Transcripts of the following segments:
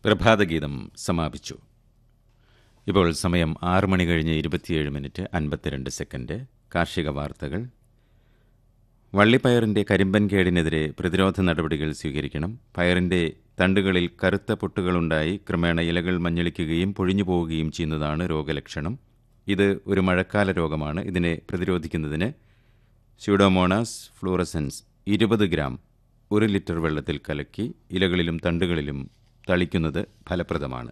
പ്രഭാതഗീതം സമാപിച്ചു ഇപ്പോൾ സമയം ആറ് മണി കഴിഞ്ഞ് ഇരുപത്തിയേഴ് മിനിറ്റ് അൻപത്തിരണ്ട് സെക്കൻഡ് കാർഷിക വാർത്തകൾ വള്ളിപ്പയറിന്റെ കരിമ്പൻ കേടിനെതിരെ പ്രതിരോധ നടപടികൾ സ്വീകരിക്കണം പയറിന്റെ തണ്ടുകളിൽ കറുത്ത പൊട്ടുകളുണ്ടായി ക്രമേണ ഇലകൾ മഞ്ഞളിക്കുകയും പൊഴിഞ്ഞു പോവുകയും ചെയ്യുന്നതാണ് രോഗലക്ഷണം ഇത് ഒരു മഴക്കാല രോഗമാണ് ഇതിനെ പ്രതിരോധിക്കുന്നതിന് സ്യൂഡോമോണാസ് ഫ്ലൂറസൻസ് ഇരുപത് ഗ്രാം ഒരു ലിറ്റർ വെള്ളത്തിൽ കലക്കി ഇലകളിലും തണ്ടുകളിലും തളിക്കുന്നത് ഫലപ്രദമാണ്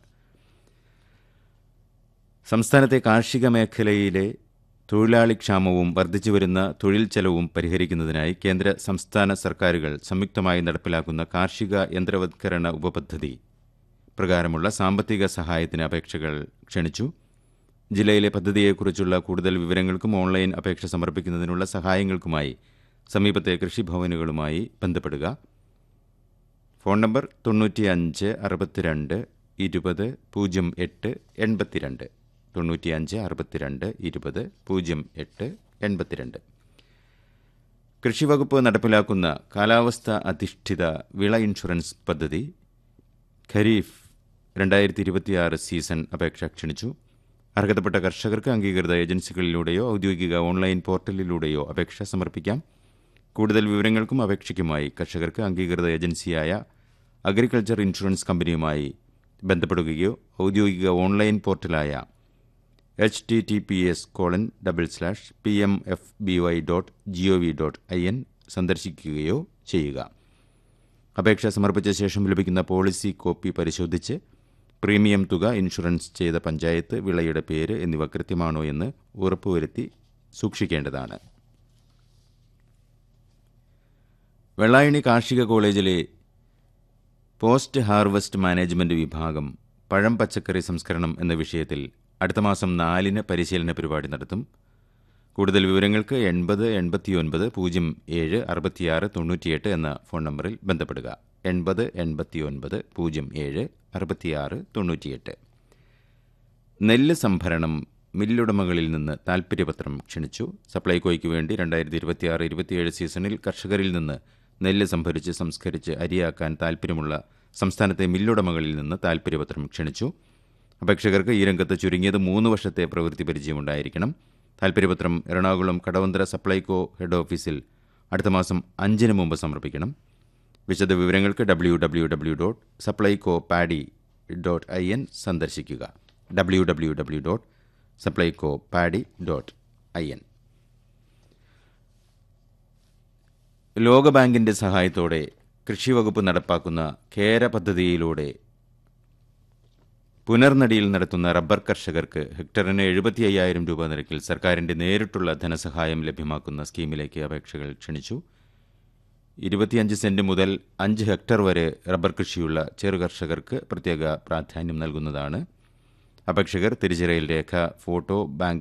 സംസ്ഥാനത്തെ കാർഷിക മേഖലയിലെ തൊഴിലാളി ക്ഷാമവും വർദ്ധിച്ചുവരുന്ന തൊഴിൽ ചെലവും പരിഹരിക്കുന്നതിനായി കേന്ദ്ര സംസ്ഥാന സർക്കാരുകൾ സംയുക്തമായി നടപ്പിലാക്കുന്ന കാർഷിക യന്ത്രവത്കരണ ഉപപദ്ധതി പ്രകാരമുള്ള സാമ്പത്തിക സഹായത്തിന് അപേക്ഷകൾ ക്ഷണിച്ചു ജില്ലയിലെ പദ്ധതിയെക്കുറിച്ചുള്ള കൂടുതൽ വിവരങ്ങൾക്കും ഓൺലൈൻ അപേക്ഷ സമർപ്പിക്കുന്നതിനുള്ള സഹായങ്ങൾക്കുമായി സമീപത്തെ കൃഷിഭവനുകളുമായി ബന്ധപ്പെടുക ഫോൺ നമ്പർ തൊണ്ണൂറ്റിയഞ്ച് അറുപത്തിരണ്ട് ഇരുപത് പൂജ്യം എട്ട് എൺപത്തിരണ്ട് തൊണ്ണൂറ്റിയഞ്ച് അറുപത്തിരണ്ട് ഇരുപത് പൂജ്യം എട്ട് എൺപത്തിരണ്ട് കൃഷിവകുപ്പ് നടപ്പിലാക്കുന്ന കാലാവസ്ഥ അധിഷ്ഠിത വിള ഇൻഷുറൻസ് പദ്ധതി ഖരീഫ് രണ്ടായിരത്തി ഇരുപത്തിയാറ് സീസൺ അപേക്ഷ ക്ഷണിച്ചു അർഹതപ്പെട്ട കർഷകർക്ക് അംഗീകൃത ഏജൻസികളിലൂടെയോ ഔദ്യോഗിക ഓൺലൈൻ പോർട്ടലിലൂടെയോ അപേക്ഷ സമർപ്പിക്കാം കൂടുതൽ വിവരങ്ങൾക്കും അപേക്ഷയ്ക്കുമായി കർഷകർക്ക് അംഗീകൃത ഏജൻസിയായ അഗ്രികൾച്ചർ ഇൻഷുറൻസ് കമ്പനിയുമായി ബന്ധപ്പെടുകയോ ഔദ്യോഗിക ഓൺലൈൻ പോർട്ടലായ H T T P S colon double slash P M F B Y dot G O V dot I N സന്ദർശിക്കുകയോ ചെയ്യുക അപേക്ഷ സമർപ്പിച്ച ശേഷം ലഭിക്കുന്ന പോളിസി കോപ്പി പരിശോധിച്ച് പ്രീമിയം തുക ഇൻഷുറൻസ് ചെയ്ത പഞ്ചായത്ത് വിളയുടെ പേര് എന്നിവ കൃത്യമാണോ എന്ന് ഉറപ്പുവരുത്തി സൂക്ഷിക്കേണ്ടതാണ് വെള്ളായണി കാർഷിക കോളേജിലെ പോസ്റ്റ് ഹാർവസ്റ്റ് മാനേജ്മെന്റ് വിഭാഗം പഴം പച്ചക്കറി സംസ്കരണം എന്ന വിഷയത്തിൽ അടുത്ത മാസം നാലിന് പരിശീലന പരിപാടി നടത്തും കൂടുതൽ വിവരങ്ങൾക്ക് എൺപത് എൺപത്തിയൊൻപത് പൂജ്യം ഏഴ് അറുപത്തിയാറ് തൊണ്ണൂറ്റിയെട്ട് എന്ന ഫോൺ നമ്പറിൽ ബന്ധപ്പെടുക എൺപത് എൺപത്തിയൊൻപത് പൂജ്യം ഏഴ് അറുപത്തിയാറ് തൊണ്ണൂറ്റിയെട്ട് നെല്ല് സംഭരണം മില്ലുടമകളിൽ നിന്ന് താൽപ്പര്യപത്രം ക്ഷണിച്ചു സപ്ലൈകോയ്ക്ക് വേണ്ടി രണ്ടായിരത്തി ഇരുപത്തിയാറ് ഇരുപത്തിയേഴ് സീസണിൽ കർഷകരിൽ നിന്ന് നെല്ല് സംഭരിച്ച് സംസ്കരിച്ച് അരിയാക്കാൻ താൽപ്പര്യമുള്ള സംസ്ഥാനത്തെ മില്ലുടമകളിൽ നിന്ന് താൽപ്പര്യപത്രം ക്ഷണിച്ചു അപേക്ഷകർക്ക് ഈ രംഗത്ത് ചുരുങ്ങിയത് മൂന്ന് വർഷത്തെ പ്രവൃത്തി പരിചയമുണ്ടായിരിക്കണം താൽപ്പര്യപത്രം എറണാകുളം കടവന്തര സപ്ലൈകോ ഹെഡ് ഓഫീസിൽ അടുത്ത മാസം അഞ്ചിന് മുമ്പ് സമർപ്പിക്കണം വിശദ വിവരങ്ങൾക്ക് W W W dot Supplyco paddy dot I N സന്ദർശിക്കുക W W W dot Supplyco paddy dot I N ലോകബാങ്കിന്റെ സഹായത്തോടെ കൃഷിവകുപ്പ് നടപ്പാക്കുന്ന കേര പദ്ധതിയിലൂടെ പുനർനടിയിൽ നടത്തുന്ന റബ്ബർ കർഷകർക്ക് ഹെക്ടറിന് എഴുപത്തി അയ്യായിരം രൂപ നിരക്കിൽ സർക്കാരിന്റെ നേരിട്ടുള്ള ധനസഹായം ലഭ്യമാക്കുന്ന സ്കീമിലേക്ക് അപേക്ഷകൾ ക്ഷണിച്ചു ഇരുപത്തിയഞ്ച് സെന്റ് മുതൽ അഞ്ച് ഹെക്ടർ വരെ റബ്ബർ കൃഷിയുള്ള ചെറു കർഷകർക്ക് പ്രത്യേക പ്രാധാന്യം നൽകുന്നതാണ് അപേക്ഷകർ തിരിച്ചറിയൽ രേഖ ഫോട്ടോ ബാങ്ക്